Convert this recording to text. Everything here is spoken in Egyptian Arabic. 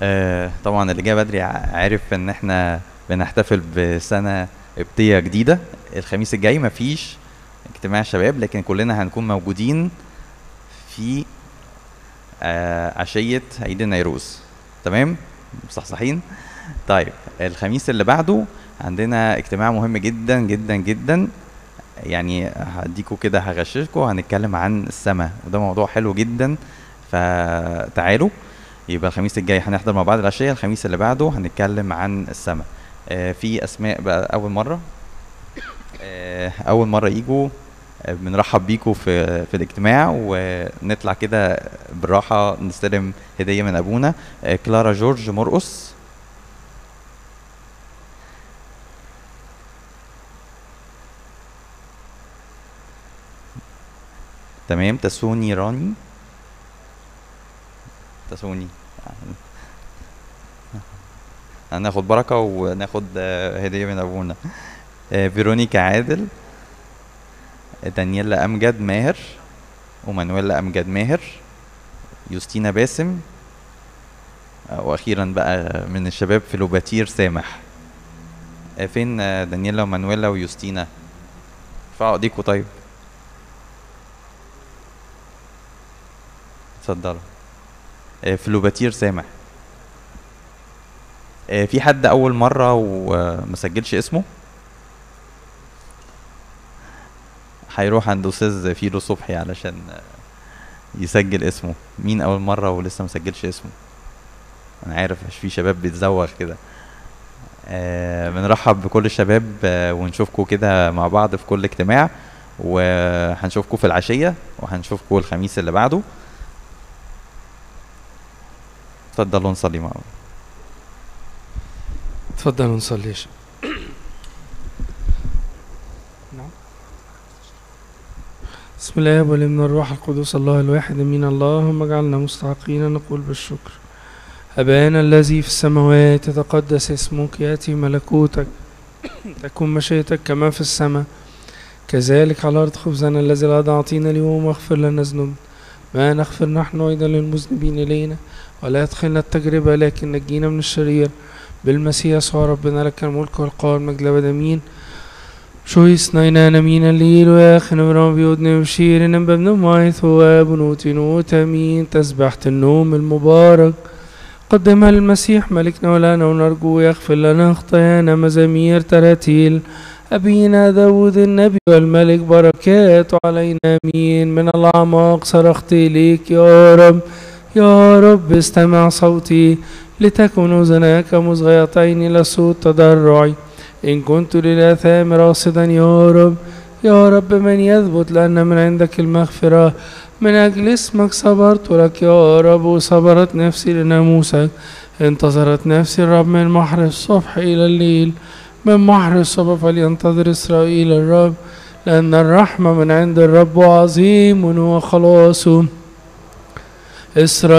آه، طبعا اللي جه بدري ع- عارف ان احنا بنحتفل بسنة قبطية جديدة الخميس الجاي مفيش اجتماع شباب لكن كلنا هنكون موجودين في آه، عشية عيد النيروز تمام مصحصحين طيب الخميس اللي بعده عندنا اجتماع مهم جدا جدا جدا يعني هديكوا كده هغششكوا هنتكلم عن السماء وده موضوع حلو جدا فتعالوا يبقى الخميس الجاي هنحضر مع بعض العشية الخميس اللي بعده هنتكلم عن السماء آه في اسماء بقى اول مرة آه اول مرة يجوا آه، بنرحب بيكوا في في الاجتماع ونطلع كده بالراحة نستلم هدية من ابونا آه كلارا جورج مرقص تمام تسوني راني تسوني هناخد بركة وناخد آه، هدية من أبونا آه، فيرونيكا عادل آه، دانييلا أمجد ماهر ومانويلا أمجد ماهر يوستينا باسم آه، وأخيرا بقى من الشباب فلوباتير سامح آه، فين آه، دانييلا ومانويلا ويوستينا ارفعوا ايديكوا طيب اتفضلوا آه، فلوباتير سامح آه، في حد اول مره وما سجلش اسمه هيروح عند استاذ فيلو صبحي علشان آه، يسجل اسمه مين اول مره ولسه ما سجلش اسمه انا عارف مش في شباب بيتزوغ كده آه، بنرحب بكل الشباب آه، ونشوفكم كده مع بعض في كل اجتماع وهنشوفكم في العشيه وهنشوفكم الخميس اللي بعده اتفضلوا نصلي مع بعض تفضلوا نصلي يا شباب. نعم بسم الله والابن والروح القدس الله الواحد امين اللهم اجعلنا مستحقين نقول بالشكر أبانا الذي في السماوات يتقدس اسمك يأتي ملكوتك تكن مشيئتك كما في السماء كذلك على الأرض خبزنا الذي لا أعطينا اليوم واغفر لنا ذنوبنا ما نغفر نحن أيضا للمذنبين إلينا ولا يدخلنا التجربة لكن نجينا من الشرير بالمسيح يسوع ربنا لك الملك والقوة والمجد أبدا أمين شويس ناينا نمين الليل وياخن برام بيودن بشير بابن مايث وابنوت نوت أمين تسبحة النوم المبارك قدمها للمسيح ملكنا ولنا ونرجو يغفر لنا خطايانا مزامير تراتيل أبينا داود النبي والملك بركات علينا أمين من الأعماق صرخت إليك يا رب يا رب استمع صوتي لتكن أذناك مصغيتين إلى صوت تضرعي إن كنت للآثام راصدا يا رب يا رب من يثبت لأن من عندك المغفرة من أجل اسمك صبرت لك يا رب وصبرت نفسي لناموسك انتظرت نفسي الرب من محر الصبح إلى الليل من محر الصبح فلينتظر إسرائيل الرب لأن الرحمة من عند الرب عظيم وخلاصه إسرائيل